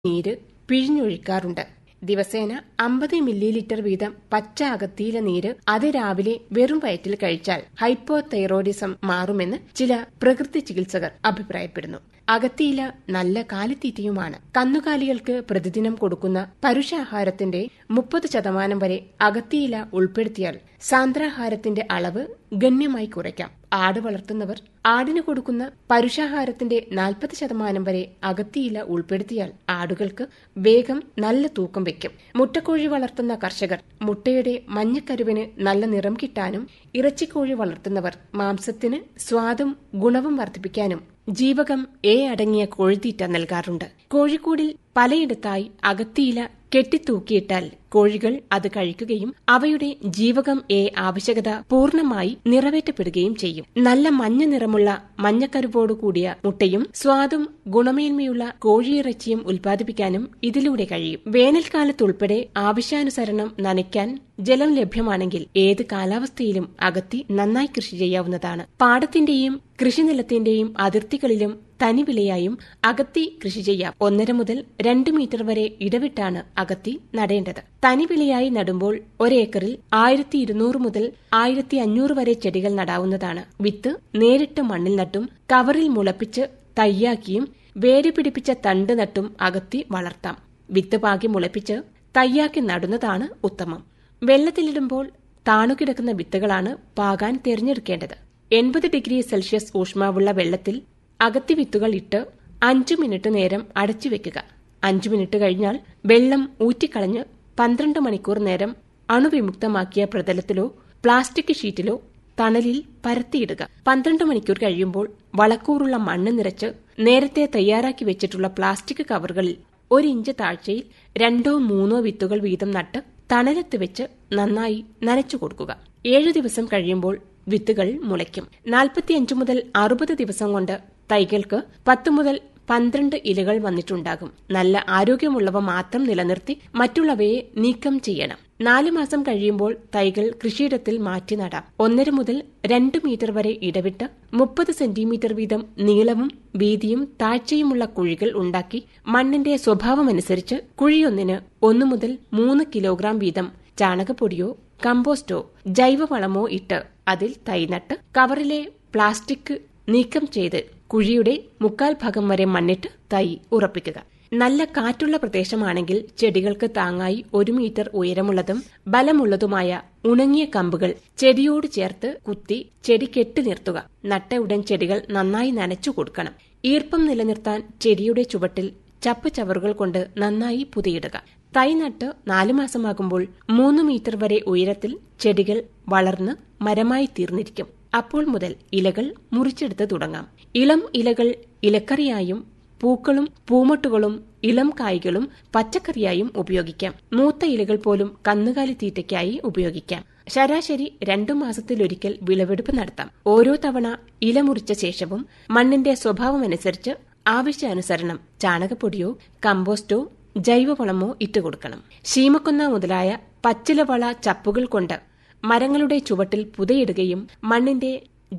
നീര് പിഴിഞ്ഞൊഴിക്കാറുണ്ട് ദിവസേന അമ്പത് മില്ലി ലിറ്റർ വീതം പച്ച അകത്തിയില നീര് അതിരാവിലെ വെറും വയറ്റിൽ കഴിച്ചാൽ ഹൈപ്പോതൈറോയിഡിസം മാറുമെന്ന് ചില പ്രകൃതി ചികിത്സകർ അഭിപ്രായപ്പെടുന്നു അകത്തിയില നല്ല കാലിത്തീറ്റയുമാണ് കന്നുകാലികൾക്ക് പ്രതിദിനം കൊടുക്കുന്ന പരുഷാഹാരത്തിന്റെ മുപ്പത് ശതമാനം വരെ അകത്തിയില ഉൾപ്പെടുത്തിയാൽ സാന്ദ്രാഹാരത്തിന്റെ അളവ് ഗണ്യമായി കുറയ്ക്കാം ആട് വളർത്തുന്നവർ ആടിന് കൊടുക്കുന്ന പരുഷാഹാരത്തിന്റെ നാൽപ്പത് ശതമാനം വരെ അകത്തിയില ഉൾപ്പെടുത്തിയാൽ ആടുകൾക്ക് വേഗം നല്ല തൂക്കം വയ്ക്കും മുട്ടക്കോഴി വളർത്തുന്ന കർഷകർ മുട്ടയുടെ മഞ്ഞക്കരുവിന് നല്ല നിറം കിട്ടാനും ഇറച്ചിക്കോഴി വളർത്തുന്നവർ മാംസത്തിന് സ്വാദും ഗുണവും വർദ്ധിപ്പിക്കാനും ജീവകം എ അടങ്ങിയ കോഴിത്തീറ്റ നൽകാറുണ്ട് കോഴിക്കൂടിൽ പലയിടത്തായി അകത്തിയില കെട്ടിത്തൂക്കിയിട്ടാൽ കോഴികൾ അത് കഴിക്കുകയും അവയുടെ ജീവകം എ ആവശ്യകത പൂർണ്ണമായി നിറവേറ്റപ്പെടുകയും ചെയ്യും നല്ല മഞ്ഞ നിറമുള്ള മഞ്ഞക്കരുവോടു കൂടിയ മുട്ടയും സ്വാദും ഗുണമേന്മയുള്ള കോഴിയിറച്ചിയും ഉൽപ്പാദിപ്പിക്കാനും ഇതിലൂടെ കഴിയും വേനൽക്കാലത്തുൾപ്പെടെ ആവശ്യാനുസരണം നനയ്ക്കാൻ ജലം ലഭ്യമാണെങ്കിൽ ഏത് കാലാവസ്ഥയിലും അകത്തി നന്നായി കൃഷി ചെയ്യാവുന്നതാണ് പാടത്തിന്റെയും കൃഷിനിലത്തിന്റെയും അതിർത്തികളിലും തനിവിലയായും അകത്തി കൃഷി ചെയ്യാം ഒന്നര മുതൽ രണ്ട് മീറ്റർ വരെ ഇടവിട്ടാണ് അകത്തി നടേണ്ടത് തനിവിലയായി നടുമ്പോൾ ഒരേക്കറിൽ ആയിരത്തി ഇരുന്നൂറ് മുതൽ ആയിരത്തി അഞ്ഞൂറ് വരെ ചെടികൾ നടാവുന്നതാണ് വിത്ത് നേരിട്ട് മണ്ണിൽ നട്ടും കവറിൽ മുളപ്പിച്ച് തയ്യാക്കിയും വേര് പിടിപ്പിച്ച തണ്ട് നട്ടും അകത്തി വളർത്താം വിത്ത് പാകി മുളപ്പിച്ച് തയ്യാക്കി നടുന്നതാണ് ഉത്തമം വെള്ളത്തിലിടുമ്പോൾ താണുകിടക്കുന്ന വിത്തുകളാണ് പാകാൻ തിരഞ്ഞെടുക്കേണ്ടത് എൺപത് ഡിഗ്രി സെൽഷ്യസ് ഊഷ്മാവുള്ള വെള്ളത്തിൽ അകത്തി വിത്തുകൾ ഇട്ട് അഞ്ചു മിനിറ്റ് നേരം അടച്ചു വെക്കുക അഞ്ചു മിനിറ്റ് കഴിഞ്ഞാൽ വെള്ളം ഊറ്റിക്കളഞ്ഞ് പന്ത്രണ്ട് മണിക്കൂർ നേരം അണുവിമുക്തമാക്കിയ പ്രതലത്തിലോ പ്ലാസ്റ്റിക് ഷീറ്റിലോ തണലിൽ പരത്തിയിടുക പന്ത്രണ്ട് മണിക്കൂർ കഴിയുമ്പോൾ വളക്കൂറുള്ള മണ്ണ് നിറച്ച് നേരത്തെ തയ്യാറാക്കി വെച്ചിട്ടുള്ള പ്ലാസ്റ്റിക് കവറുകളിൽ ഒരു ഇഞ്ച് താഴ്ചയിൽ രണ്ടോ മൂന്നോ വിത്തുകൾ വീതം നട്ട് തണലത്ത് വെച്ച് നന്നായി നനച്ചു കൊടുക്കുക ഏഴു ദിവസം കഴിയുമ്പോൾ വിത്തുകൾ മുളയ്ക്കും നാൽപ്പത്തിയഞ്ച് മുതൽ അറുപത് ദിവസം കൊണ്ട് തൈകൾക്ക് പത്ത് മുതൽ പന്ത്രണ്ട് ഇലകൾ വന്നിട്ടുണ്ടാകും നല്ല ആരോഗ്യമുള്ളവ മാത്രം നിലനിർത്തി മറ്റുള്ളവയെ നീക്കം ചെയ്യണം നാല് മാസം കഴിയുമ്പോൾ തൈകൾ കൃഷിയിടത്തിൽ മാറ്റി നടാം ഒന്നര മുതൽ രണ്ട് മീറ്റർ വരെ ഇടവിട്ട് മുപ്പത് സെന്റിമീറ്റർ വീതം നീളവും വീതിയും താഴ്ചയുമുള്ള കുഴികൾ ഉണ്ടാക്കി മണ്ണിന്റെ സ്വഭാവമനുസരിച്ച് കുഴിയൊന്നിന് ഒന്നു മുതൽ മൂന്ന് കിലോഗ്രാം വീതം ചാണകപ്പൊടിയോ കമ്പോസ്റ്റോ ജൈവവളമോ ഇട്ട് അതിൽ തൈ നട്ട് കവറിലെ പ്ലാസ്റ്റിക് നീക്കം ചെയ്ത് കുഴിയുടെ മുക്കാൽ ഭാഗം വരെ മണ്ണിട്ട് തൈ ഉറപ്പിക്കുക നല്ല കാറ്റുള്ള പ്രദേശമാണെങ്കിൽ ചെടികൾക്ക് താങ്ങായി ഒരു മീറ്റർ ഉയരമുള്ളതും ബലമുള്ളതുമായ ഉണങ്ങിയ കമ്പുകൾ ചെടിയോട് ചേർത്ത് കുത്തി ചെടി കെട്ടി നിർത്തുക നട്ട ഉടൻ ചെടികൾ നന്നായി നനച്ചു കൊടുക്കണം ഈർപ്പം നിലനിർത്താൻ ചെടിയുടെ ചുവട്ടിൽ ചപ്പ് ചവറുകൾ കൊണ്ട് നന്നായി പുതിയിടുക തൈ നട്ട് നാലു മാസമാകുമ്പോൾ മൂന്ന് മീറ്റർ വരെ ഉയരത്തിൽ ചെടികൾ വളർന്ന് മരമായി തീർന്നിരിക്കും അപ്പോൾ മുതൽ ഇലകൾ മുറിച്ചെടുത്ത് തുടങ്ങാം ഇളം ഇലകൾ ഇലക്കറിയായും പൂക്കളും പൂമൊട്ടുകളും ഇളം കായ്കളും പച്ചക്കറിയായും ഉപയോഗിക്കാം മൂത്ത ഇലകൾ പോലും കന്നുകാലി തീറ്റയ്ക്കായി ഉപയോഗിക്കാം ശരാശരി രണ്ടു മാസത്തിലൊരിക്കൽ വിളവെടുപ്പ് നടത്താം ഓരോ തവണ ഇല മുറിച്ച ശേഷവും മണ്ണിന്റെ സ്വഭാവമനുസരിച്ച് ആവശ്യാനുസരണം ചാണകപ്പൊടിയോ കമ്പോസ്റ്റോ ജൈവവളമോ ഇട്ടുകൊടുക്കണം ശീമക്കൊന്ന മുതലായ പച്ചിലവള ചപ്പുകൾ കൊണ്ട് മരങ്ങളുടെ ചുവട്ടിൽ പുതയിടുകയും മണ്ണിന്റെ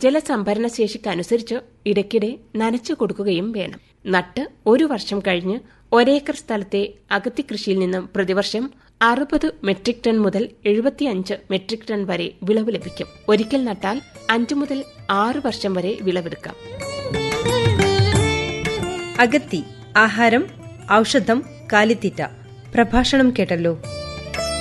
ജലസംഭരണശേഷിക്കനുസരിച്ച് ഇടയ്ക്കിടെ നനച്ചു കൊടുക്കുകയും വേണം നട്ട് ഒരു വർഷം കഴിഞ്ഞ് ഒരേക്കർ സ്ഥലത്തെ അകത്തി കൃഷിയിൽ നിന്നും പ്രതിവർഷം അറുപത് മെട്രിക് ടൺ മുതൽ എഴുപത്തിയഞ്ച് മെട്രിക് ടൺ വരെ വിളവ് ലഭിക്കും ഒരിക്കൽ നട്ടാൽ അഞ്ചു മുതൽ ആറ് വർഷം വരെ വിളവെടുക്കാം അഗത്തി ആഹാരം ഔഷധം കാലിത്തീറ്റ പ്രഭാഷണം കേട്ടല്ലോ